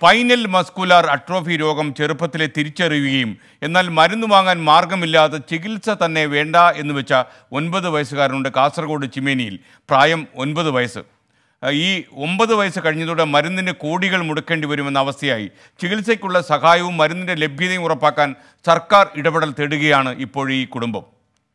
spinal muscular atrophy രോഗം ചെറുപ്പത്തിലെ തിരിച്ചറിയുകയും എന്നാൽ മരുന്ന് വാങ്ങാൻ മാർഗമില്ലാതെ ചികിത്സ തന്നെ വേണ്ട എന്ന് വെച്ച ഒൻപത് വയസ്സുകാരനുണ്ട് കാസർഗോഡ് ചിമേനിയിൽ പ്രായം ഒൻപത് വയസ്സ് ഏഹ് ഈ ഒമ്പത് വയസ്സ് കഴിഞ്ഞതോടെ മരുന്നിന് കോടികൾ മുടക്കേണ്ടി വരുമെന്ന അവസ്ഥയായി ചികിത്സയ്ക്കുള്ള സഹായവും മരുന്നിൻ്റെ ലഭ്യതയും ഉറപ്പാക്കാൻ സർക്കാർ ഇടപെടൽ തേടുകയാണ് ഇപ്പോൾ ഈ കുടുംബം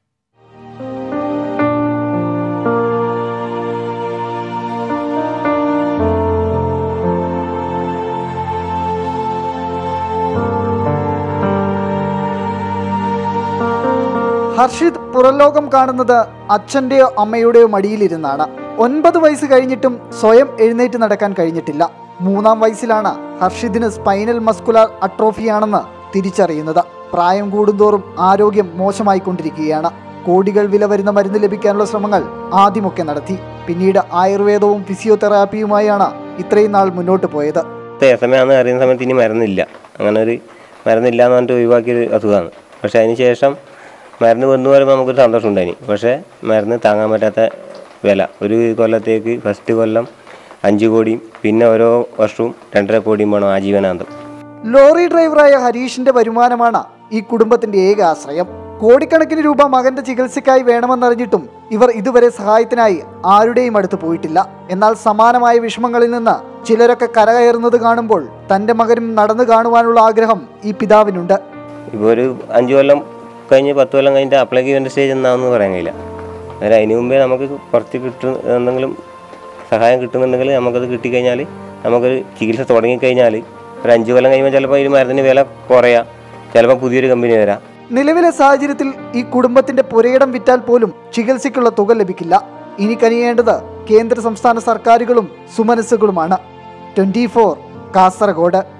ഹർഷിത് പുറംലോകം കാണുന്നത് അച്ഛൻ്റെയോ അമ്മയുടെയോ മടിയിലിരുന്നാണ് ഒൻപത് വയസ്സ് കഴിഞ്ഞിട്ടും സ്വയം എഴുന്നേറ്റ് നടക്കാൻ കഴിഞ്ഞിട്ടില്ല മൂന്നാം വയസ്സിലാണ് ഹർഷിദിന് സ്പൈനൽ മസ്കുലാർ അട്രോഫിയാണെന്ന് തിരിച്ചറിയുന്നത് പ്രായം കൂടുന്തോറും ആരോഗ്യം മോശമായിക്കൊണ്ടിരിക്കുകയാണ് കോടികൾ വില വരുന്ന മരുന്ന് ലഭിക്കാനുള്ള ശ്രമങ്ങൾ ആദ്യമൊക്കെ നടത്തി പിന്നീട് ആയുർവേദവും ഫിസിയോതെറാപ്പിയുമായാണ് ഇത്രയും നാൾ മുന്നോട്ട് പോയത് സമയമാണെന്ന് അറിയുന്ന സമയത്ത് ഇനി മരുന്നില്ല അങ്ങനെ ഒരു മരുന്നില്ല എന്ന് പറഞ്ഞിട്ട് ഒഴിവാക്കിയൊരു അസുഖമാണ് പക്ഷേ അതിന് ശേഷം മരുന്ന് വന്നു പറയുമ്പോൾ നമുക്കൊരു സന്തോഷം ഉണ്ടായി പക്ഷേ മരുന്ന് താങ്ങാൻ പറ്റാത്ത വില ഒരു കൊല്ലത്തേക്ക് ഫസ്റ്റ് കൊല്ലം അഞ്ച് കോടിയും പിന്നെ ഓരോ വർഷവും രണ്ടര കോടിയും വേണം ആജീവനാന്തം ലോറി ഡ്രൈവറായ ഹരീഷിന്റെ വരുമാനമാണ് ഈ കുടുംബത്തിന്റെ ഏക ആശ്രയം കോടിക്കണക്കിന് രൂപ മകന്റെ ചികിത്സയ്ക്കായി വേണമെന്നറിഞ്ഞിട്ടും ഇവർ ഇതുവരെ സഹായത്തിനായി ആരുടെയും അടുത്ത് പോയിട്ടില്ല എന്നാൽ സമാനമായ വിഷമങ്ങളിൽ നിന്ന് ചിലരൊക്കെ കരകയറുന്നത് കാണുമ്പോൾ തന്റെ മകനും നടന്നു കാണുവാനുള്ള ആഗ്രഹം ഈ പിതാവിനുണ്ട് ഇപ്പോൾ ഒരു അഞ്ച് കൊല്ലം കഴിഞ്ഞ് പത്ത് കൊല്ലം കഴിഞ്ഞിട്ട് അപ്ലൈക്ക് ചെയ്യേണ്ട സ്റ്റേജ് എന്നാന്ന് പറയാൻ കഴിയില്ല അന്നേരം അതിന് മുമ്പേ നമുക്ക് കുറച്ച് കിട്ടും എന്തെങ്കിലും സഹായം കിട്ടുന്നുണ്ടെങ്കിൽ നമുക്കത് കിട്ടിക്കഴിഞ്ഞാൽ നമുക്കൊരു ചികിത്സ തുടങ്ങിക്കഴിഞ്ഞാൽ ഒരു അഞ്ച് കൊല്ലം കഴിയുമ്പോൾ ചിലപ്പോൾ ഈ മരുന്നിന് വില കുറയാം ചിലപ്പോൾ പുതിയൊരു കമ്പനി വരാം നിലവിലെ സാഹചര്യത്തിൽ ഈ കുടുംബത്തിന്റെ പുരയിടം വിറ്റാൽ പോലും ചികിത്സയ്ക്കുള്ള തുക ലഭിക്കില്ല ഇനി കനിയേണ്ടത് കേന്ദ്ര സംസ്ഥാന സർക്കാരുകളും സുമനസ്സുകളുമാണ് ട്വന്റി ഫോർ കാസർഗോഡ്